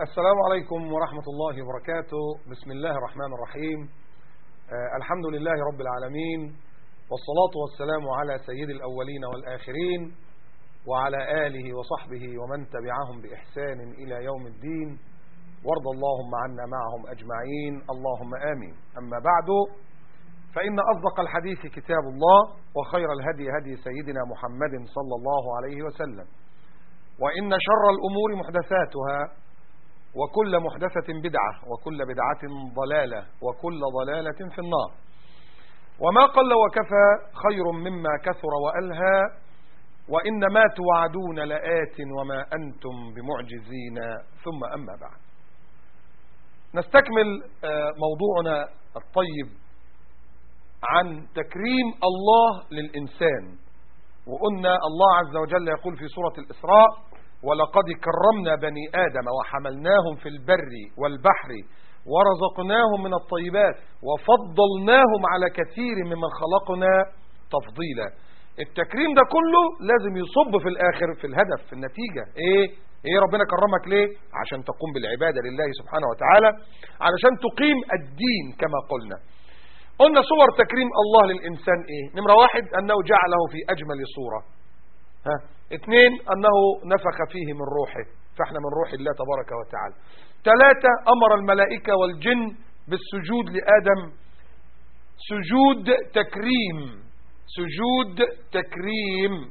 السلام عليكم ورحمة الله وبركاته بسم الله الرحمن الرحيم آه الحمد لله رب العالمين والصلاة والسلام على سيد الأولين والآخرين وعلى آله وصحبه ومن تبعهم بإحسان إلى يوم الدين وارض اللهم عنا معهم أجمعين اللهم آمين أما بعد فإن أصدق الحديث كتاب الله وخير الهدي هدي سيدنا محمد صلى الله عليه وسلم وإن شر الأمور محدثاتها وكل محدثة بدعة وكل بدعة ضلالة وكل ضلالة في النار وما قل وكفى خير مما كثر وألهى وإن ما توعدون لآت وما أنتم بمعجزين ثم أما بعد نستكمل موضوعنا الطيب عن تكريم الله للإنسان وقلنا الله عز وجل يقول في سورة الإسراء ولقد كرمنا بني آدم وحملناهم في البر والبحر ورزقناهم من الطيبات وفضلناهم على كثير ممن خلقنا تفضيلا التكريم ده كله لازم يصب في الآخر في الهدف في النتيجة ايه ايه ربنا كرمك ليه عشان تقوم بالعبادة لله سبحانه وتعالى علشان تقيم الدين كما قلنا قلنا صور تكريم الله للإنسان ايه نمرة واحد أنه جعله في أجمل صورة ها اثنين أنه نفخ فيه من روحه فاحنا من روح الله تبارك وتعالى ثلاثة أمر الملائكة والجن بالسجود لآدم سجود تكريم سجود تكريم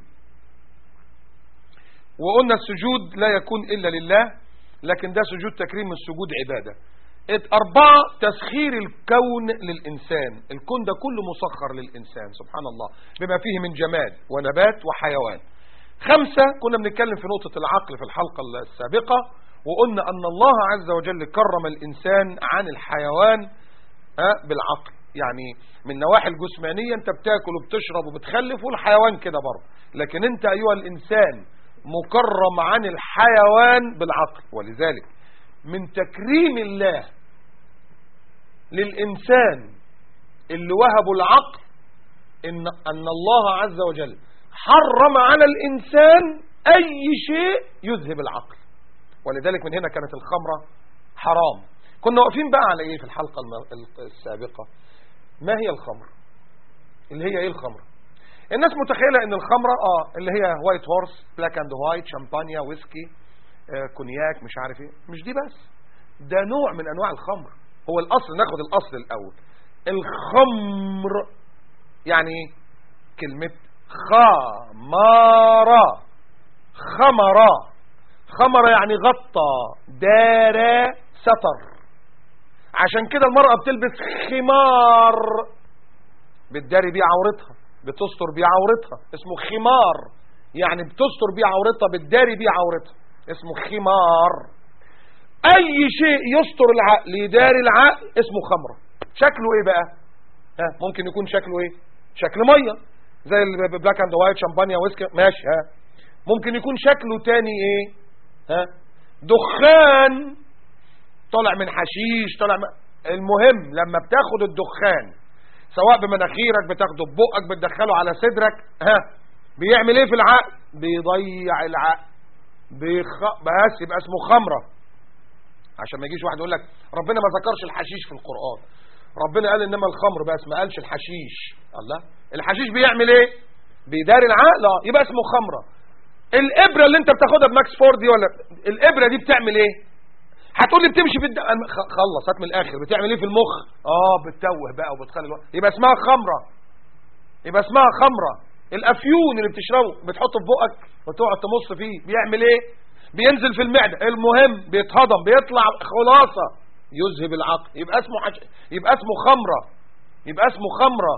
وقلنا السجود لا يكون إلا لله لكن ده سجود تكريم السجود عبادة أربعة تسخير الكون للإنسان الكون ده كله مسخر للإنسان سبحان الله بما فيه من جماد ونبات وحيوان خمسة كنا بنتكلم في نقطة العقل في الحلقة السابقة وقلنا أن الله عز وجل كرم الإنسان عن الحيوان بالعقل يعني من نواحي الجسمانية انت بتاكل وبتشرب وبتخلف والحيوان كده برضه لكن انت أيها الإنسان مكرم عن الحيوان بالعقل ولذلك من تكريم الله للإنسان اللي وهبوا العقل إن, أن الله عز وجل حرم على الإنسان أي شيء يذهب العقل ولذلك من هنا كانت الخمرة حرام كنا واقفين بقى على ايه في الحلقة السابقة ما هي الخمر اللي هي ايه الخمر الناس متخيلة ان الخمرة اه اللي هي وايت هورس بلاك اند وايت شامبانيا ويسكي آه كونياك مش عارف ايه مش دي بس ده نوع من انواع الخمر هو الاصل ناخد الاصل الاول الخمر يعني ايه كلمة خمرة خمرة خمرة يعني غطى دار ستر عشان كده المرأة بتلبس خمار بتداري بيه عورتها بتستر بيه عورتها اسمه خمار يعني بتستر بيه عورتها بتداري بيه عورتها اسمه خمار اي شيء يستر العقل يداري العقل اسمه خمرة شكله ايه بقى ها ممكن يكون شكله ايه شكل ميه زي البلاك اند وايت شامبانيا ويسكي ماشي ها ممكن يكون شكله تاني ايه ها دخان طالع من حشيش طالع من المهم لما بتاخد الدخان سواء بمناخيرك بتاخده ببقك بتدخله على صدرك ها بيعمل ايه في العقل بيضيع العقل بيخ... بس يبقى اسمه خمره عشان ما يجيش واحد يقول لك ربنا ما ذكرش الحشيش في القرآن ربنا قال انما الخمر بس ما قالش الحشيش الله الحشيش بيعمل ايه بيداري العقل يبقى اسمه خمره الابره اللي انت بتاخدها بماكس فورد دي ولا الابره دي بتعمل ايه هتقول لي بتمشي في الد... خلص هات من الاخر بتعمل ايه في المخ اه بتتوه بقى وبتخلي الوقت يبقى اسمها خمره يبقى اسمها خمره الافيون اللي بتشربه بتحطه في بقك وتقعد تمص فيه بيعمل ايه بينزل في المعده المهم بيتهضم بيطلع خلاصه يذهب العقل يبقى اسمه حش... يبقى اسمه خمره يبقى اسمه خمره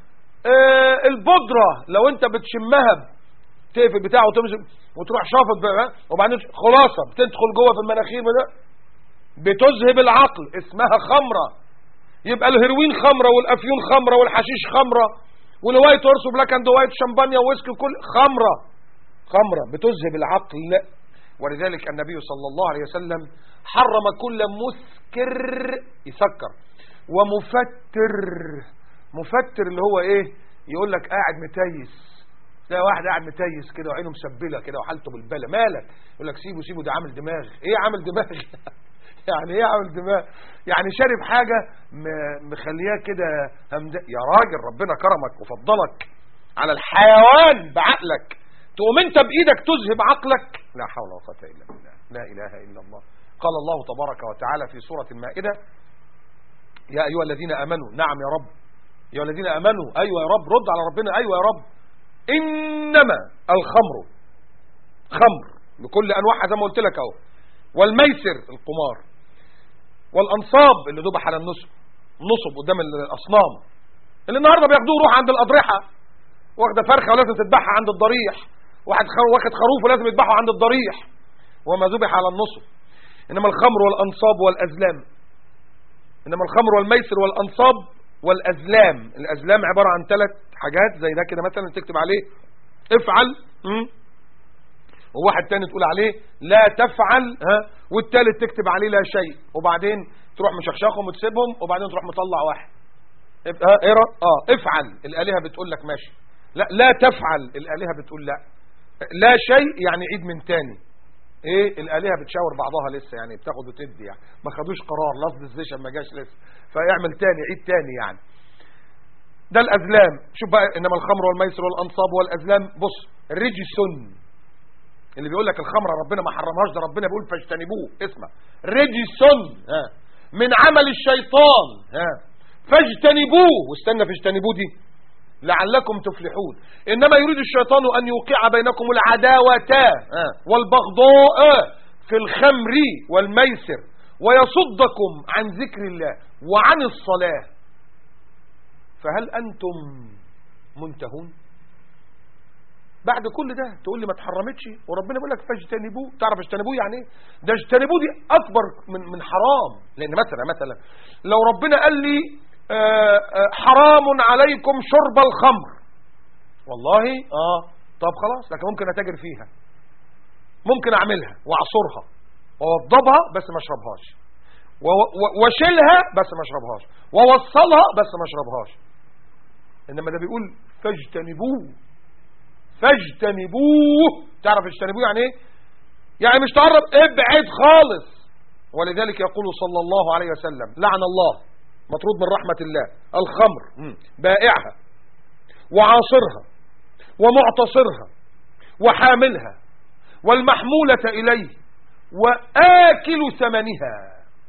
آه البودره لو انت بتشمها تقفل بتاعه وتمسك وتروح شافط بقى وبعدين خلاصه بتدخل جوه في المناخير ده بتذهب العقل اسمها خمره يبقى الهيروين خمره والافيون خمره والحشيش خمره والوايت هورس وبلاك اند وايت شامبانيا ويسكي كل خمره خمره بتذهب العقل ولذلك النبي صلى الله عليه وسلم حرم كل مسكر يسكر ومفتر مفتر اللي هو ايه يقول لك قاعد متيس تلاقي واحد قاعد متيس كده وعينه مسبله كده وحالته بالبلة مالك يقول لك سيبه سيبه ده عامل دماغ ايه عامل دماغ يعني ايه عامل دماغ يعني شارب حاجة م- مخلياه كده همد... يا راجل ربنا كرمك وفضلك على الحيوان بعقلك تقوم انت بايدك تذهب عقلك لا حول ولا قوه الا بالله لا اله الا الله قال الله تبارك وتعالى في سورة المائدة يا ايها الذين امنوا نعم يا رب يا الذين امنوا ايوه يا رب رد على ربنا ايوه يا رب انما الخمر خمر بكل انواعها زي ما قلت لك اهو والميسر القمار والانصاب اللي ذبح على النصب نصب قدام الاصنام اللي النهارده بياخدوه يروح عند الاضرحه واخده فرخه ولازم تذبحها عند الضريح واحد خر- واخد خروف ولازم يذبحه عند الضريح وما ذبح على النصب انما الخمر والانصاب والازلام انما الخمر والميسر والانصاب والازلام الازلام عباره عن ثلاث حاجات زي ده كده مثلا تكتب عليه افعل مم. وواحد تاني تقول عليه لا تفعل ها والتالت تكتب عليه لا شيء وبعدين تروح مشخشخهم وتسيبهم وبعدين تروح مطلع واحد اب- ها اقرا اه افعل الالهه بتقول لك ماشي لا لا تفعل الالهه بتقول لا لا شيء يعني عيد من تاني ايه الالهه بتشاور بعضها لسه يعني بتاخد وتدي يعني ما خدوش قرار لفظ الزيشن ما جاش لسه فيعمل تاني عيد تاني يعني ده الازلام شوف بقى انما الخمر والميسر والانصاب والازلام بص رجسن اللي بيقول لك الخمره ربنا ما حرمهاش ده ربنا بيقول فاجتنبوه اسمع رجسن ها من عمل الشيطان ها فاجتنبوه واستنى فاجتنبوه دي لعلكم تفلحون إنما يريد الشيطان أن يوقع بينكم العداوة ها، والبغضاء في الخمر والميسر ويصدكم عن ذكر الله وعن الصلاة فهل أنتم منتهون بعد كل ده تقول لي ما اتحرمتش وربنا بيقول لك فاجتنبوه تعرف اجتنبوه يعني ايه ده اجتنبوه دي اكبر من من حرام لان مثلا مثلا لو ربنا قال لي آه، آه، حرام عليكم شرب الخمر والله اه طب خلاص لكن ممكن اتاجر فيها ممكن اعملها واعصرها واوضبها بس ما اشربهاش و- و- واشيلها بس ما اشربهاش واوصلها بس ما اشربهاش انما ده بيقول فاجتنبوه فاجتنبوه تعرف اجتنبوه يعني ايه يعني مش تقرب ابعد خالص ولذلك يقول صلى الله عليه وسلم لعن الله مطرود من رحمة الله الخمر مم. بائعها وعاصرها ومعتصرها وحاملها والمحمولة إليه وآكل ثمنها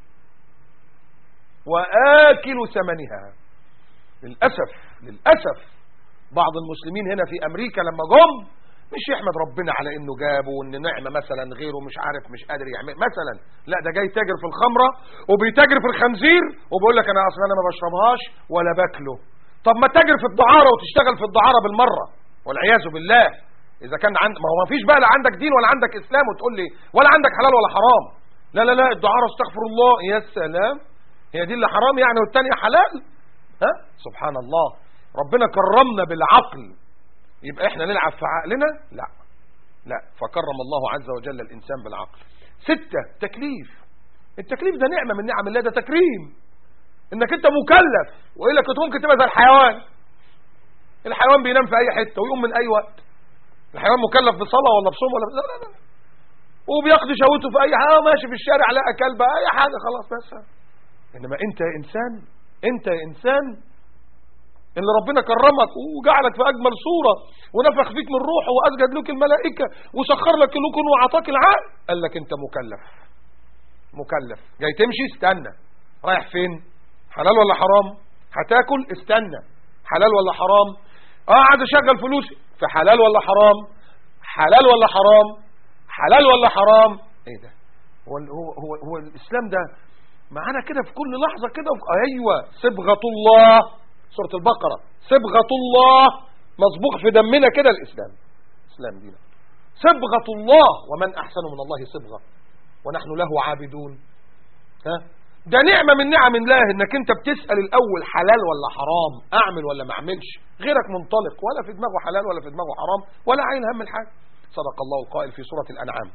وآكل ثمنها للأسف للأسف بعض المسلمين هنا في أمريكا لما جم مش يحمد ربنا على انه جابه وان نعمة مثلا غيره مش عارف مش قادر يعمل مثلا لا ده جاي تاجر في الخمرة وبيتاجر في الخنزير وبيقول لك انا اصلا انا ما بشربهاش ولا باكله طب ما تاجر في الدعارة وتشتغل في الدعارة بالمرة والعياذ بالله اذا كان عند ما هو ما فيش بقى لا عندك دين ولا عندك اسلام وتقول لي ولا عندك حلال ولا حرام لا لا لا الدعارة استغفر الله يا سلام هي دي اللي حرام يعني والتانية حلال ها سبحان الله ربنا كرمنا بالعقل يبقى احنا نلعب في عقلنا لا لا فكرم الله عز وجل الانسان بالعقل ستة تكليف التكليف ده نعمة من نعم الله ده تكريم انك انت مكلف وإلا كنت ممكن تبقى زي الحيوان الحيوان بينام في اي حتة ويقوم من اي وقت الحيوان مكلف بصلاة ولا بصوم ولا لا لا لا وبيقضي شهوته في اي حاجة آه ماشي في الشارع لقى كلبة اي حاجة خلاص بس انما انت يا انسان انت يا انسان اللي ربنا كرمك وجعلك في اجمل صورة ونفخ فيك من روحه واسجد لك الملائكة وسخر لك الكون واعطاك العقل قال لك انت مكلف مكلف جاي تمشي استنى رايح فين حلال ولا حرام هتاكل استنى حلال ولا حرام اه عايز اشغل فلوسي في حلال ولا حرام حلال ولا حرام حلال ولا حرام ايه ده هو هو هو, هو الاسلام ده معانا كده في كل لحظة كده ايوه صبغة الله سورة البقرة صبغة الله مصبوغ في دمنا كده الاسلام اسلام دينا صبغة الله ومن احسن من الله صبغة ونحن له عابدون ها ده نعمة من نعم الله انك انت بتسأل الاول حلال ولا حرام اعمل ولا ما اعملش غيرك منطلق ولا في دماغه حلال ولا في دماغه حرام ولا عين هم الحاجة صدق الله القائل في سورة الانعام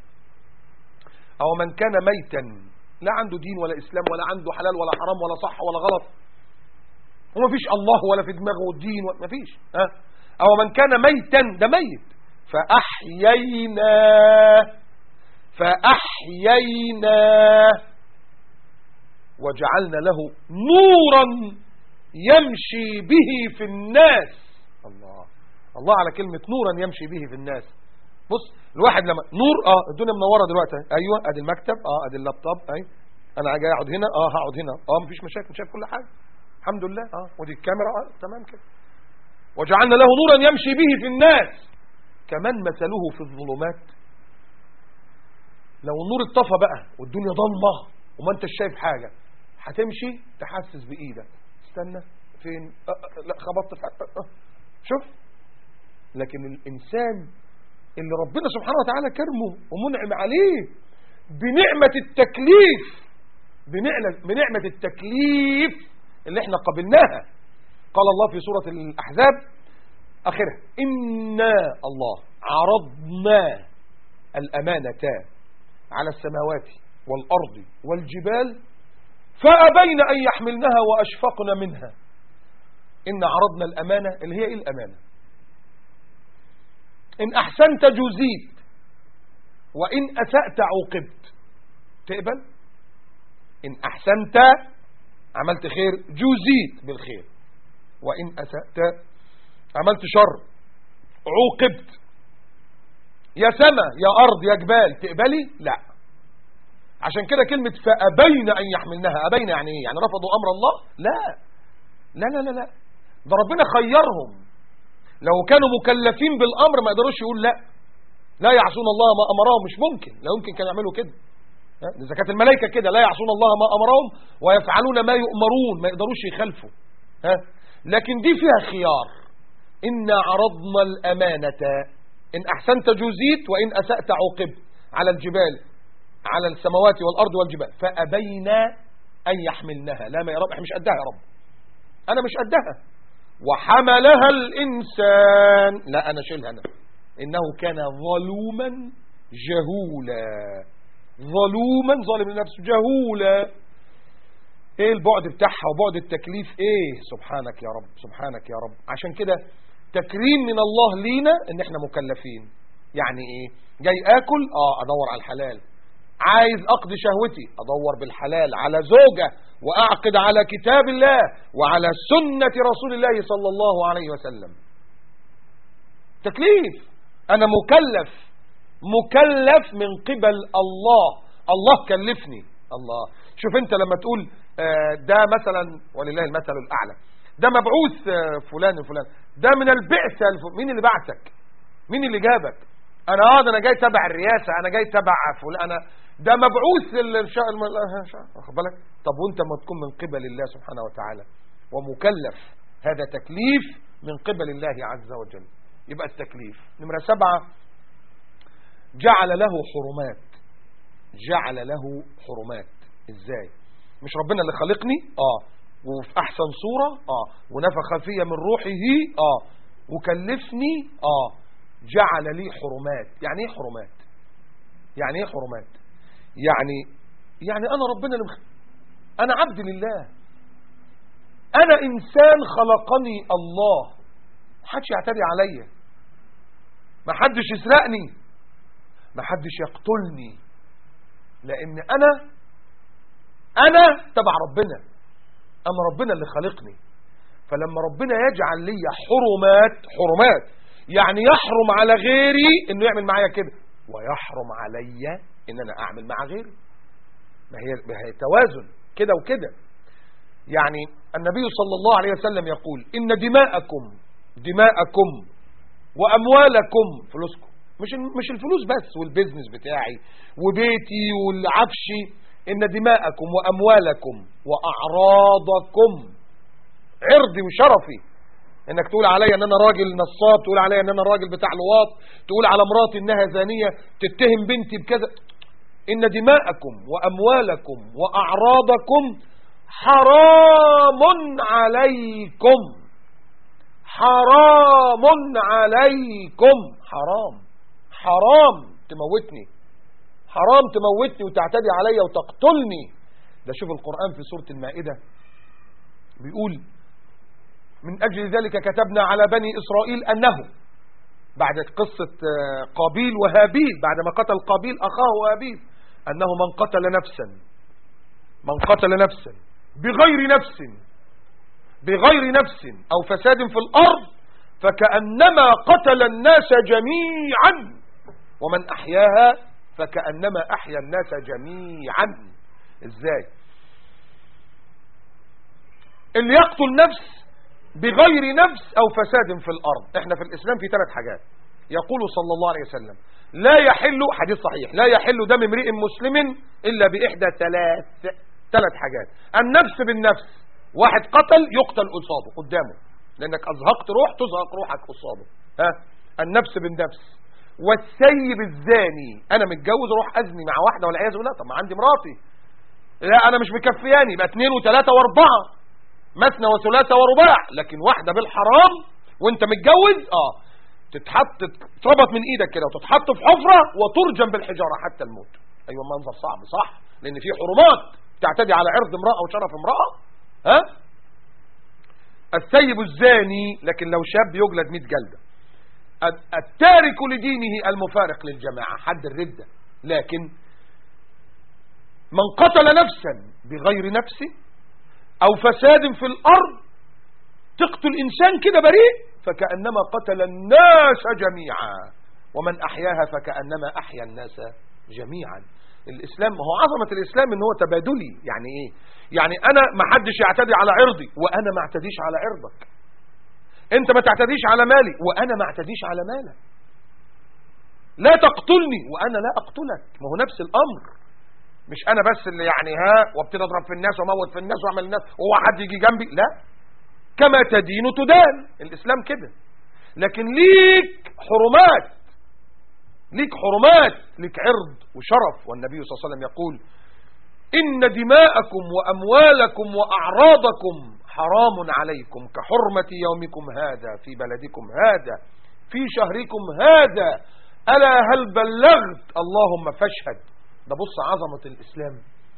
او من كان ميتا لا عنده دين ولا اسلام ولا عنده حلال ولا حرام ولا صح ولا غلط وما فيش الله ولا في دماغه الدين ما فيش ها أو من كان ميتا ده ميت فأحييناه فأحييناه وجعلنا له نورا يمشي به في الناس الله الله على كلمة نورا يمشي به في الناس بص الواحد لما نور اه الدنيا منوره دلوقتي ايوه ادي المكتب اه ادي اللابتوب اي انا جاي اقعد هنا اه هقعد هنا اه مفيش مشاكل شايف كل حاجه الحمد لله اه ودي الكاميرا اه تمام كده وجعلنا له نورا يمشي به في الناس كمان مثله في الظلمات لو النور اتطفى بقى والدنيا ضلمه وما انتش شايف حاجه هتمشي تحسس بايدك استنى فين أه أه لا خبطت في أه أه شوف لكن الانسان اللي ربنا سبحانه وتعالى كرمه ومنعم عليه بنعمة التكليف بنعمة, بنعمة التكليف اللي احنا قبلناها قال الله في سورة الأحزاب آخرها إنا الله عرضنا الأمانة على السماوات والأرض والجبال فأبين أن يحملنها وأشفقن منها إن عرضنا الأمانة اللي هي إيه الأمانة إن أحسنت جزيت وإن أسأت عوقبت تقبل إن أحسنت عملت خير جزيت بالخير وإن أسأت عملت شر عوقبت يا سما يا أرض يا جبال تقبلي لا عشان كده كلمة فأبين أن يحملنها أبين يعني إيه يعني رفضوا أمر الله لا لا لا لا لا ده ربنا خيرهم لو كانوا مكلفين بالأمر ما يقدروش يقول لا لا يعصون الله ما أمرهم مش ممكن لا يمكن كانوا يعملوا كده إذا كانت الملائكة كده لا يعصون الله ما أمرهم ويفعلون ما يؤمرون ما يقدروش يخالفوا ها لكن دي فيها خيار إنا عرضنا الأمانة إن أحسنت جزيت وإن أسأت عوقبت على الجبال على السماوات والأرض والجبال فأبين أن يحملنها لا ما يا رب احنا مش قدها يا رب أنا مش قدها وحملها الإنسان لا أنا شيلها أنا إنه كان ظلوما جهولا ظلوما ظالم لنفسه جهولا ايه البعد بتاعها وبعد التكليف ايه سبحانك يا رب سبحانك يا رب عشان كده تكريم من الله لينا ان احنا مكلفين يعني ايه جاي اكل اه ادور على الحلال عايز اقضي شهوتي ادور بالحلال على زوجة واعقد على كتاب الله وعلى سنة رسول الله صلى الله عليه وسلم تكليف انا مكلف مكلف من قبل الله الله كلفني الله شوف انت لما تقول آه ده مثلا ولله المثل الاعلى ده مبعوث آه فلان وفلان ده من البعثة مين اللي بعثك مين اللي جابك انا اه ده انا جاي تبع الرئاسة انا جاي تبع فلان انا ده مبعوث الشاء واخد بالك طب وانت ما تكون من قبل الله سبحانه وتعالى ومكلف هذا تكليف من قبل الله عز وجل يبقى التكليف نمرة سبعة جعل له حرمات جعل له حرمات ازاي مش ربنا اللي خلقني اه وفي احسن صورة اه ونفخ في من روحه اه وكلفني اه جعل لي حرمات يعني ايه حرمات يعني ايه حرمات يعني يعني انا ربنا اللي مخ... انا عبد لله انا انسان خلقني الله محدش يعتدي عليا محدش يسرقني محدش يقتلني لان انا انا تبع ربنا انا ربنا اللي خلقني فلما ربنا يجعل لي حرمات حرمات يعني يحرم على غيري انه يعمل معايا كده ويحرم علي ان انا اعمل مع غيري ما هي, ما هي توازن كده وكده يعني النبي صلى الله عليه وسلم يقول ان دماءكم دماءكم واموالكم فلوسكم مش مش الفلوس بس والبيزنس بتاعي وبيتي والعفشي ان دماءكم واموالكم واعراضكم عرضي وشرفي انك تقول عليا ان انا راجل نصاب تقول عليا ان انا راجل بتاع لواط تقول على مراتي انها زانية تتهم بنتي بكذا ان دماءكم واموالكم واعراضكم حرام عليكم حرام عليكم حرام حرام تموتني حرام تموتني وتعتدي عليا وتقتلني ده شوف القرآن في سورة المائدة بيقول من أجل ذلك كتبنا على بني إسرائيل أنه بعد قصة آه، قابيل وهابيل بعدما قتل قابيل أخاه هابيل أنه من قتل نفسا من قتل نفسا بغير نفس بغير نفس أو فساد في الأرض فكأنما قتل الناس جميعا ومن أحياها فكأنما أحيا الناس جميعا إزاي اللي يقتل نفس بغير نفس أو فساد في الأرض احنا في الإسلام في ثلاث حاجات يقول صلى الله عليه وسلم لا يحل حديث صحيح لا يحل دم امرئ مسلم إلا بإحدى ثلاث ثلاث حاجات النفس بالنفس واحد قتل يقتل قصاده قدامه لأنك أزهقت روح تزهق روحك قصاده ها النفس بالنفس والسيب الزاني أنا متجوز اروح أزني مع واحدة والعياذ بالله طب ما عندي مراتي لا أنا مش مكفياني يبقى اثنين وثلاثة واربعة مثنى وثلاثة ورباع لكن واحدة بالحرام وانت متجوز اه تتحط تربط من ايدك كده وتتحط في حفرة وترجم بالحجارة حتى الموت ايوه منظر صعب صح لان في حرمات تعتدي على عرض امرأة وشرف امرأة ها السيب الزاني لكن لو شاب يجلد 100 جلدة التارك لدينه المفارق للجماعة حد الردة لكن من قتل نفسا بغير نفسه أو فساد في الأرض تقتل إنسان كده بريء فكأنما قتل الناس جميعا ومن أحياها فكأنما أحيا الناس جميعا الإسلام ما هو عظمة الإسلام ان هو تبادلي يعني إيه يعني أنا ما حدش يعتدي على عرضي وأنا ما اعتديش على عرضك أنت ما تعتديش على مالي وأنا ما اعتديش على مالك لا تقتلني وأنا لا أقتلك ما هو نفس الأمر مش أنا بس اللي يعني ها وابتدي أضرب في الناس واموت في الناس واعمل الناس وهو حد يجي جنبي لا كما تدين تدان الإسلام كده لكن ليك حرمات ليك حرمات ليك عرض وشرف والنبي صلى الله عليه وسلم يقول إن دماءكم وأموالكم وأعراضكم حرام عليكم كحرمة يومكم هذا في بلدكم هذا في شهركم هذا ألا هل بلغت اللهم فاشهد ده بص عظمة الإسلام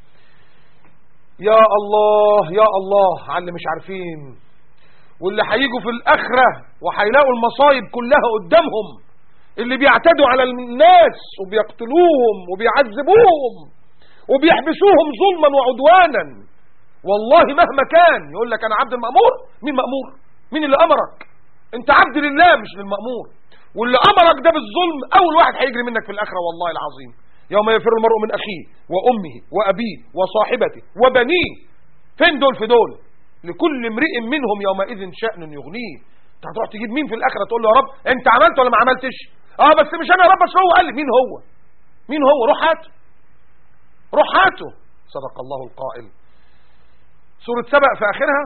يا الله يا الله على اللي مش عارفين واللي هيجوا في الآخرة وهيلاقوا المصايب كلها قدامهم اللي بيعتدوا على الناس وبيقتلوهم وبيعذبوهم وبيحبسوهم ظلما وعدوانا والله مهما كان يقول لك انا عبد المأمور مين مأمور مين اللي امرك انت عبد لله مش للمأمور واللي امرك ده بالظلم اول واحد هيجري منك في الاخره والله العظيم يوم يفر المرء من اخيه وامه وابيه وصاحبته وبنيه فين دول في دول لكل امرئ منهم يومئذ شأن يغنيه انت هتروح تجيب مين في الاخره تقول له يا رب انت عملت ولا ما عملتش اه بس مش انا يا رب بس هو قال لي مين هو مين هو روح هاته روح هاته صدق الله القائل سورة سبأ في آخرها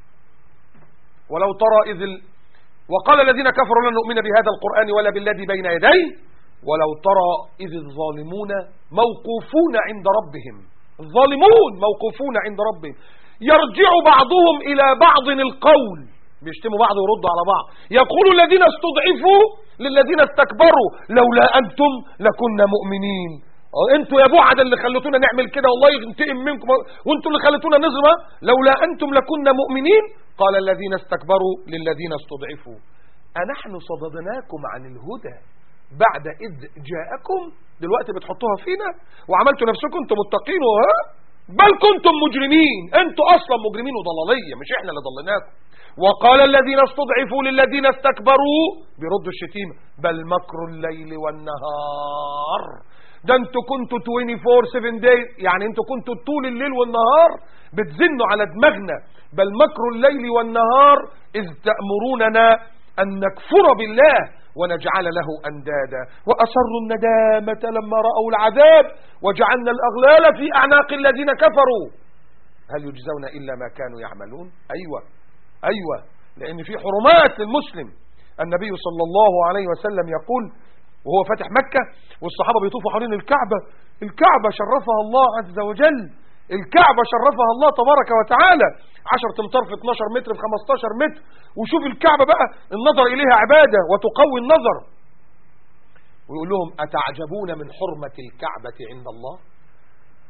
ولو ترى إذ ال... وقال الذين كفروا لن نؤمن بهذا القرآن ولا بالذي بين يديه ولو ترى إذ الظالمون موقوفون عند ربهم الظالمون موقوفون عند ربهم يرجع بعضهم إلى بعض القول بيشتموا بعض ويردوا على بعض يقول الذين استضعفوا للذين استكبروا لولا أنتم لكنا مؤمنين انتوا يا بعد اللي خلتونا نعمل كده والله ينتقم منكم وانتوا اللي خلتونا نظلم لولا أنتم لكنا مؤمنين قال الذين استكبروا للذين استضعفوا أنحن صددناكم عن الهدى بعد إذ جاءكم دلوقتي بتحطوها فينا وعملتوا نفسكم انتم متقين وها بل كنتم مجرمين انتوا اصلا مجرمين وضلالية مش احنا اللي ضليناكم وقال الذين استضعفوا للذين استكبروا بيردوا الشتيمة بل مكر الليل والنهار ده انتوا كنتوا 24 7 days يعني انتوا كنتوا طول الليل والنهار بتزنوا على دماغنا بل مكر الليل والنهار إذ تأمروننا أن نكفر بالله ونجعل له أندادا وأصروا الندامة لما رأوا العذاب وجعلنا الأغلال في أعناق الذين كفروا هل يجزون إلا ما كانوا يعملون أيوة أيوة لأن في حرمات للمسلم النبي صلى الله عليه وسلم يقول وهو فاتح مكة والصحابة بيطوفوا حوالين الكعبة الكعبة شرفها الله عز وجل الكعبة شرفها الله تبارك وتعالى 10 امتار في 12 متر في 15 متر وشوف الكعبة بقى النظر إليها عبادة وتقوي النظر ويقول لهم أتعجبون من حرمة الكعبة عند الله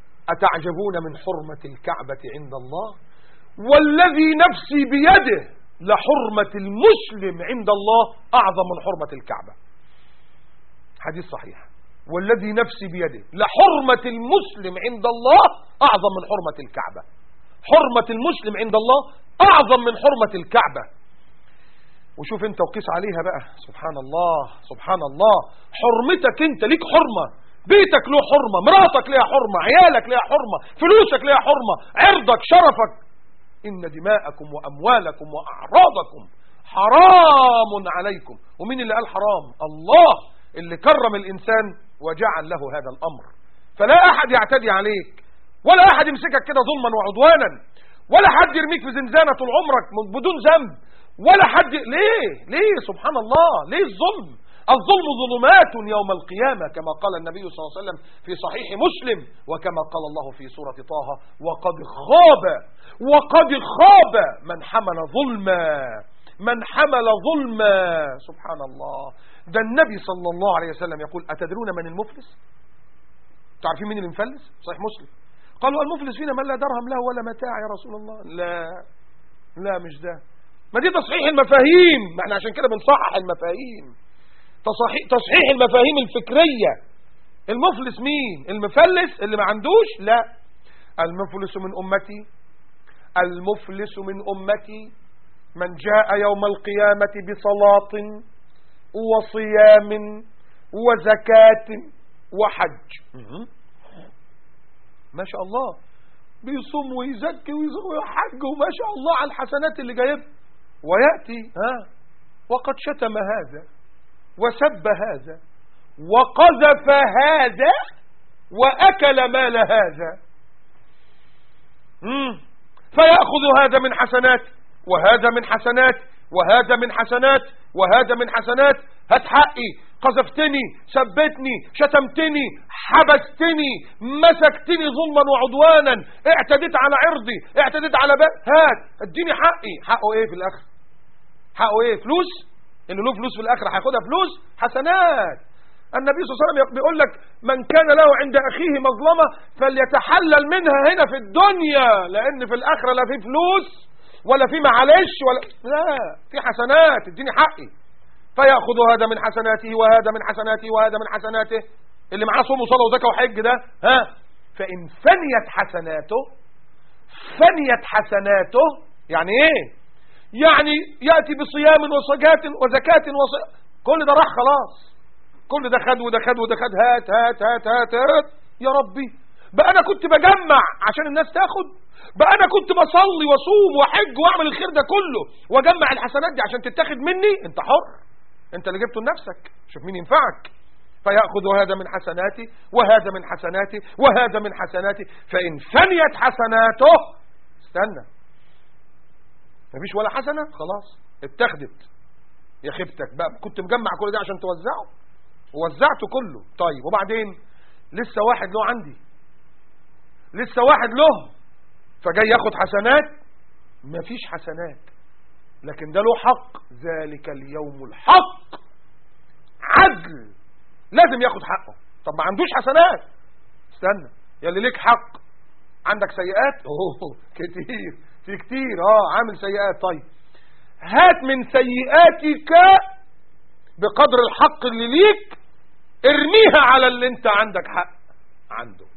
أتعجبون من حرمة الكعبة عند الله والذي نفسي بيده لحرمة المسلم عند الله أعظم من حرمة الكعبة حديث صحيح والذي نفسي بيده لحرمة المسلم عند الله أعظم من حرمة الكعبة حرمة المسلم عند الله أعظم من حرمة الكعبة وشوف انت وقيس عليها بقى سبحان الله سبحان الله حرمتك انت ليك حرمة بيتك له حرمة مراتك ليها حرمة عيالك ليها حرمة فلوسك ليها حرمة عرضك شرفك إن دماءكم وأموالكم وأعراضكم حرام عليكم ومين اللي قال حرام الله اللي كرم الإنسان وجعل له هذا الأمر فلا أحد يعتدي عليك ولا أحد يمسكك كده ظلما وعدوانا ولا حد يرميك في زنزانة طول عمرك بدون ذنب ولا حد ليه ليه سبحان الله ليه الظلم الظلم ظلمات يوم القيامة كما قال النبي صلى الله عليه وسلم في صحيح مسلم وكما قال الله في سورة طه وقد خاب وقد خاب من حمل ظلما من حمل ظلما سبحان الله ده النبي صلى الله عليه وسلم يقول أتدرون من المفلس تعرفين مين المفلس صحيح مسلم قالوا المفلس فينا من لا درهم له ولا متاع يا رسول الله لا لا مش ده ما دي تصحيح المفاهيم ما احنا عشان كده بنصحح المفاهيم تصحيح, تصحيح المفاهيم الفكرية المفلس مين المفلس اللي ما عندوش لا المفلس من أمتي المفلس من أمتي من جاء يوم القيامة بصلاة وصيام وزكاة وحج ما شاء الله بيصوم ويزكي ويحج وما شاء الله على الحسنات اللي جايبها ويأتي ها وقد شتم هذا وسب هذا وقذف هذا وأكل مال هذا مم. فيأخذ هذا من حسنات وهذا من حسنات وهذا من حسنات وهذا من حسنات هات حقي قذفتني سبتني شتمتني حبستني مسكتني ظلما وعدوانا اعتديت على عرضي اعتديت على بقى هات اديني حقي حقه ايه في الاخر حقه ايه فلوس اللي له فلوس في الاخر هياخدها فلوس حسنات النبي صلى الله عليه وسلم بيقول لك من كان له عند اخيه مظلمه فليتحلل منها هنا في الدنيا لان في الاخره لا في فلوس ولا في معلش ولا لا في حسنات اديني حقي فياخذ هذا من حسناته وهذا من حسناته وهذا من حسناته اللي معاه صوم وصلاه وزكاه وحج ده ها فان فنيت حسناته فنيت حسناته يعني ايه يعني ياتي بصيام وصجات وزكاه وص... كل ده راح خلاص كل ده خد وده خد وده خد هات هات هات هات, هات. يا ربي بقى انا كنت بجمع عشان الناس تاخد بقى انا كنت بصلي واصوم واحج واعمل الخير ده كله واجمع الحسنات دي عشان تتاخد مني انت حر انت اللي جبته لنفسك شوف مين ينفعك فيأخذ هذا من حسناتي وهذا من حسناتي وهذا من حسناتي فإن فنيت حسناته استنى مفيش ولا حسنة خلاص اتخذت يا خيبتك بقى كنت مجمع كل ده عشان توزعه ووزعته كله طيب وبعدين لسه واحد له عندي لسه واحد له فجاي ياخد حسنات مفيش حسنات لكن ده له حق ذلك اليوم الحق عدل لازم ياخد حقه طب ما عندوش حسنات استنى يا اللي ليك حق عندك سيئات اوه كتير في كتير اه عامل سيئات طيب هات من سيئاتك بقدر الحق اللي ليك ارميها على اللي انت عندك حق عنده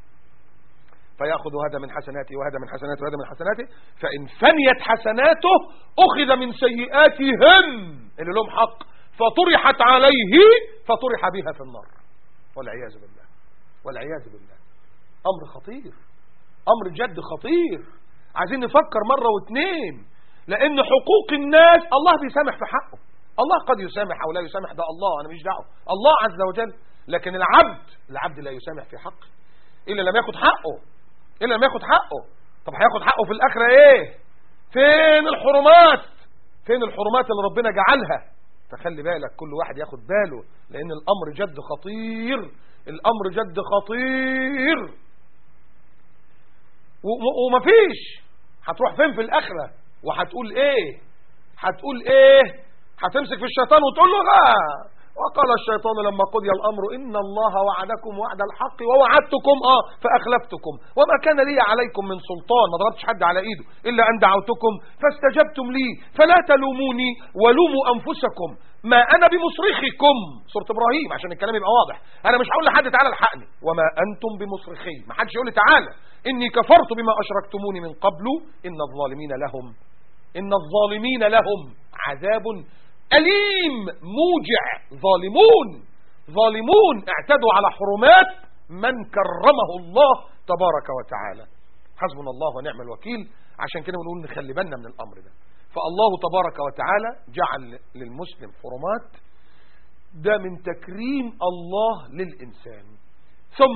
فيأخذ هذا من حسناته وهذا من حسناته وهذا من حسناته فإن فنيت حسناته أخذ من سيئاتهم اللي لهم حق فطرحت عليه فطرح بها في النار والعياذ بالله والعياذ بالله أمر خطير أمر جد خطير عايزين نفكر مرة واثنين لأن حقوق الناس الله بيسامح في حقه الله قد يسامح أو لا يسامح ده الله أنا مش دعوه الله عز وجل لكن العبد العبد لا يسامح في حقه إلا لم ياخد حقه إلا لم ياخد حقه طب هياخد حقه في الآخرة إيه فين الحرمات فين الحرمات اللي ربنا جعلها فخلي بالك كل واحد ياخد باله لأن الأمر جد خطير الأمر جد خطير ومفيش هتروح فين في الآخرة وهتقول إيه هتقول إيه هتمسك في الشيطان وتقول له لا وقال الشيطان لما قضي الأمر إن الله وعدكم وعد الحق ووعدتكم آه فأخلفتكم وما كان لي عليكم من سلطان ما ضربتش حد على إيده إلا أن دعوتكم فاستجبتم لي فلا تلوموني ولوموا أنفسكم ما أنا بمصرخكم سورة إبراهيم عشان الكلام يبقى واضح أنا مش هقول لحد تعالى الحقني وما أنتم بمصرخي ما حدش يقول لي تعالى إني كفرت بما أشركتموني من قبل إن الظالمين لهم إن الظالمين لهم عذاب أليم موجع ظالمون ظالمون اعتدوا على حرمات من كرمه الله تبارك وتعالى حسبنا الله ونعم الوكيل عشان كده بنقول نخلي بالنا من الأمر ده فالله تبارك وتعالى جعل للمسلم حرمات ده من تكريم الله للإنسان ثم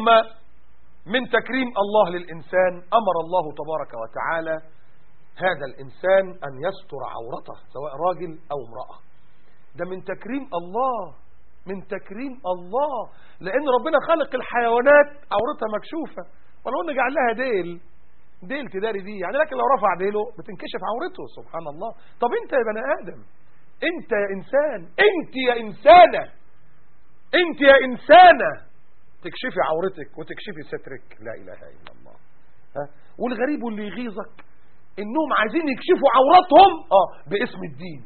من تكريم الله للإنسان أمر الله تبارك وتعالى هذا الإنسان أن يستر عورته سواء راجل أو امرأة ده من تكريم الله من تكريم الله لأن ربنا خلق الحيوانات عورتها مكشوفة ولو أنه جعل لها ديل ديل تداري دي يعني لكن لو رفع ديله بتنكشف عورته سبحان الله طب انت يا بني آدم انت يا إنسان انت يا إنسانة انت يا إنسانة تكشفي عورتك وتكشفي سترك لا إله إلا الله ها؟ والغريب واللي يغيظك انهم عايزين يكشفوا عوراتهم اه باسم الدين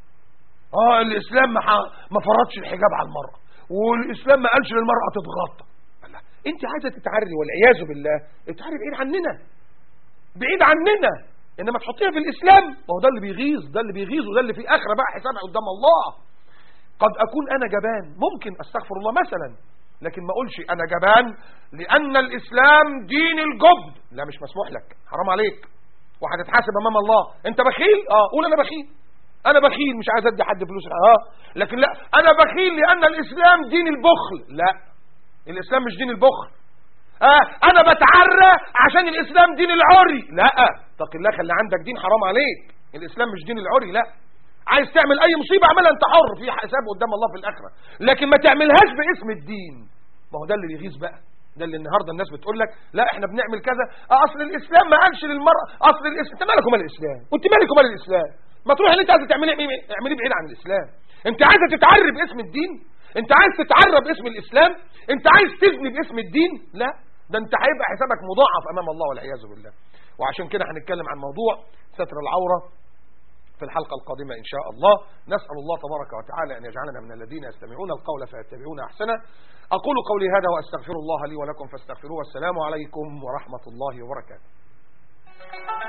اه الاسلام ما, ما فرضش الحجاب على المرأة والاسلام ما قالش للمرأة تتغطى لا انت عايزة تتعري والعياذ بالله اتعري بعيد عننا بعيد عننا انما تحطيها في الاسلام ما هو ده اللي بيغيظ ده اللي بيغيظ وده اللي في اخره بقى حسابها قدام الله قد اكون انا جبان ممكن استغفر الله مثلا لكن ما اقولش انا جبان لان الاسلام دين الجبن لا مش مسموح لك حرام عليك وهتتحاسب امام الله انت بخيل اه قول انا بخيل انا بخيل مش عايز ادي حد فلوس اه لكن لا انا بخيل لان الاسلام دين البخل لا الاسلام مش دين البخل آه انا بتعرى عشان الاسلام دين العري لا اتق الله خلي عندك دين حرام عليك الاسلام مش دين العري لا عايز تعمل اي مصيبه اعملها انت حر في حساب قدام الله في الاخره لكن ما تعملهاش باسم الدين ما هو ده اللي يغيظ بقى ده اللي النهارده الناس بتقول لك لا احنا بنعمل كذا اصل الاسلام ما قالش للمراه اصل الاسلام انت مالك ومال الاسلام وانت مالك ومال الاسلام ما تروح اللي انت عايزه تعمليه اعمليه بعيد عن الاسلام انت عايزه تتعرى باسم الدين انت عايز تتعرى باسم الاسلام انت عايز تزني باسم الدين لا ده انت هيبقى حسابك مضاعف امام الله والعياذ بالله وعشان كده هنتكلم عن موضوع ستر العوره في الحلقة القادمة إن شاء الله نسأل الله تبارك وتعالى أن يجعلنا من الذين يستمعون القول فيتبعون أحسنه أقول قولي هذا وأستغفر الله لي ولكم فاستغفروه والسلام عليكم ورحمة الله وبركاته